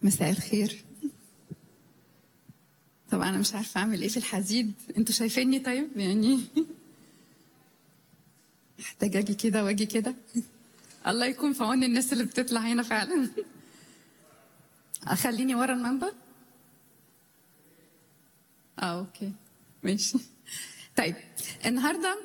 مساء الخير طبعا انا مش عارفه اعمل ايه في الحديد انتوا شايفيني طيب يعني محتاجه اجي كده واجي كده الله يكون في عون الناس اللي بتطلع هنا فعلا اخليني ورا المنبر اه اوكي ماشي طيب النهارده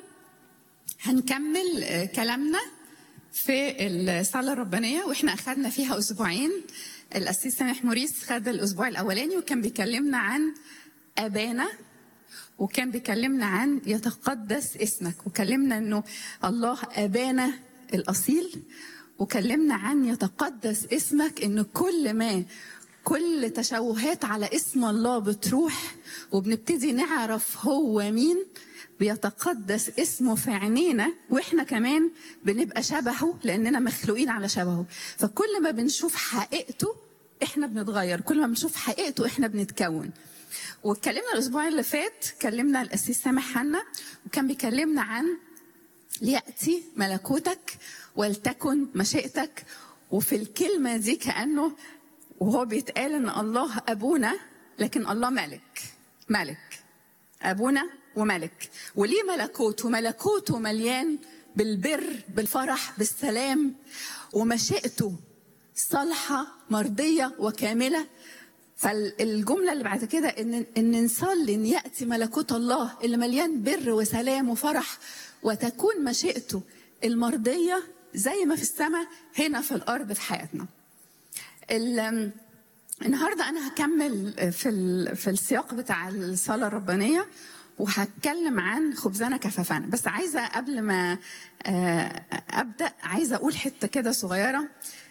هنكمل آه، كلامنا في الصلاة الربانية واحنا أخذنا فيها أسبوعين الأسيس سامح موريس خد الأسبوع الأولاني وكان بيكلمنا عن أبانا وكان بيكلمنا عن يتقدس اسمك وكلمنا انه الله ابانا الاصيل وكلمنا عن يتقدس اسمك ان كل ما كل تشوهات على اسم الله بتروح وبنبتدي نعرف هو مين بيتقدس اسمه في عينينا واحنا كمان بنبقى شبهه لاننا مخلوقين على شبهه فكل ما بنشوف حقيقته احنا بنتغير كل ما بنشوف حقيقته احنا بنتكون واتكلمنا الاسبوع اللي فات كلمنا الاسيس سامح حنا وكان بيكلمنا عن لياتي ملكوتك ولتكن مشيئتك وفي الكلمه دي كانه وهو بيتقال ان الله ابونا لكن الله ملك ملك ابونا وملك وليه ملكوت وملكوته مليان بالبر بالفرح بالسلام ومشيئته صالحه مرضيه وكامله فالجملة اللي بعد كده إن إن نصلي إن يأتي ملكوت الله اللي مليان بر وسلام وفرح وتكون مشيئته المرضية زي ما في السماء هنا في الأرض في حياتنا. ال- النهارده أنا هكمل في ال- في السياق بتاع الصلاة الربانية وهتكلم عن خبزنا كفافنا بس عايزة قبل ما آه، أبدأ عايزة أقول حتة كده صغيرة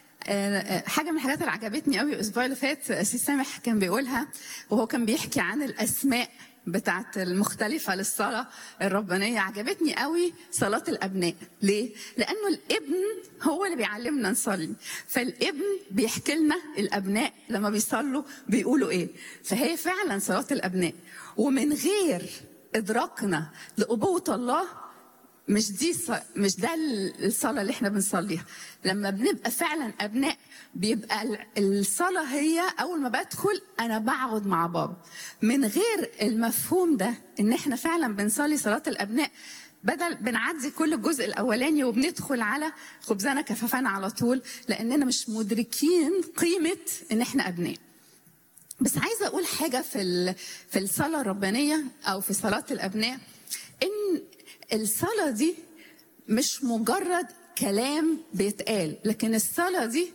آه، حاجه من الحاجات اللي عجبتني قوي الاسبوع اللي فات اسيس سامح كان بيقولها وهو كان بيحكي عن الاسماء بتاعت المختلفة للصلاة الربانية عجبتني قوي صلاة الأبناء ليه؟ لأنه الابن هو اللي بيعلمنا نصلي فالابن بيحكي لنا الأبناء لما بيصلوا بيقولوا إيه فهي فعلا صلاة الأبناء ومن غير إدراكنا لأبوة الله مش دي ص- مش ده الصلاة اللي احنا بنصليها لما بنبقى فعلا أبناء بيبقى ال- الصلاة هي أول ما بدخل أنا بقعد مع بابا من غير المفهوم ده إن احنا فعلا بنصلي صلاة الأبناء بدل بنعدي كل الجزء الأولاني وبندخل على خبزنا كفافنا على طول لأننا مش مدركين قيمة إن احنا أبناء بس عايزه اقول حاجه في ال- في الصلاه الربانيه او في صلاه الابناء ان الصلاه دي مش مجرد كلام بيتقال لكن الصلاه دي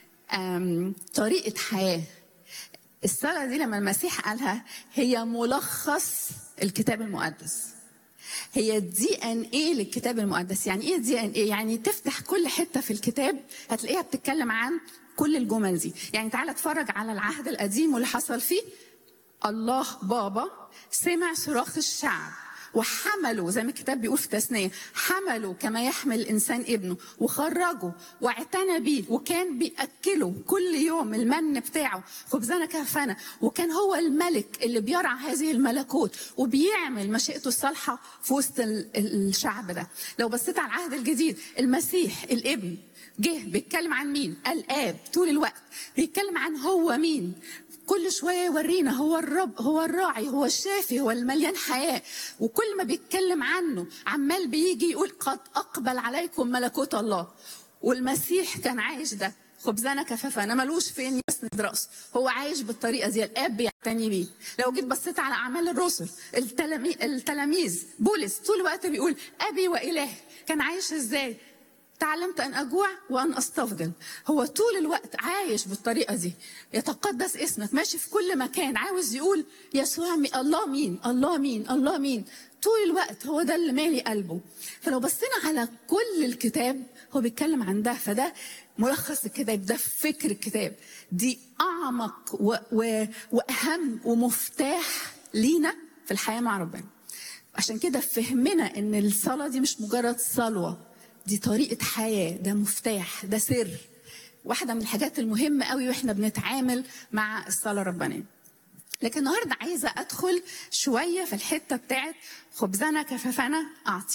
آم، طريقه حياه الصلاه دي لما المسيح قالها هي ملخص الكتاب المقدس هي دي ان ايه للكتاب المقدس يعني ايه دي ان ايه يعني تفتح كل حته في الكتاب هتلاقيها بتتكلم عن كل الجمل دي يعني تعالى اتفرج على العهد القديم واللي حصل فيه الله بابا سمع صراخ الشعب وحملوا زي ما الكتاب بيقول في تثنية حملوا كما يحمل الإنسان ابنه وخرجوا واعتنى بيه وكان بيأكله كل يوم المن بتاعه خبزنا كفنا وكان هو الملك اللي بيرعى هذه الملكوت وبيعمل مشيئته الصالحة في وسط ال- ال- الشعب ده لو بصيت على العهد الجديد المسيح الابن جه بيتكلم عن مين الآب طول الوقت بيتكلم عن هو مين كل شويه يورينا هو الرب هو الراعي هو الشافي هو المليان حياه وكل ما بيتكلم عنه عمال بيجي يقول قد اقبل عليكم ملكوت الله والمسيح كان عايش ده خبزنا كفافنا ملوش فين يسند راسه هو عايش بالطريقه دي الاب بيعتني بيه لو جيت بصيت على اعمال الرسل التلامي- التلاميذ بولس طول الوقت بيقول ابي والهي كان عايش ازاي تعلمت ان اجوع وان استفضل هو طول الوقت عايش بالطريقه دي يتقدس اسمك ماشي في كل مكان عاوز يقول يسوع مي الله مين الله مين الله مين طول الوقت هو ده اللي مالي قلبه فلو بصينا على كل الكتاب هو بيتكلم عن ده فده ملخص الكتاب ده فكر الكتاب دي اعمق و... و... واهم ومفتاح لينا في الحياه مع ربنا عشان كده فهمنا ان الصلاه دي مش مجرد صلوه دي طريقه حياه ده مفتاح ده سر واحده من الحاجات المهمه قوي واحنا بنتعامل مع الصلاه الربانيه لكن النهارده عايزه ادخل شويه في الحته بتاعت خبزنا كفافنا اعطي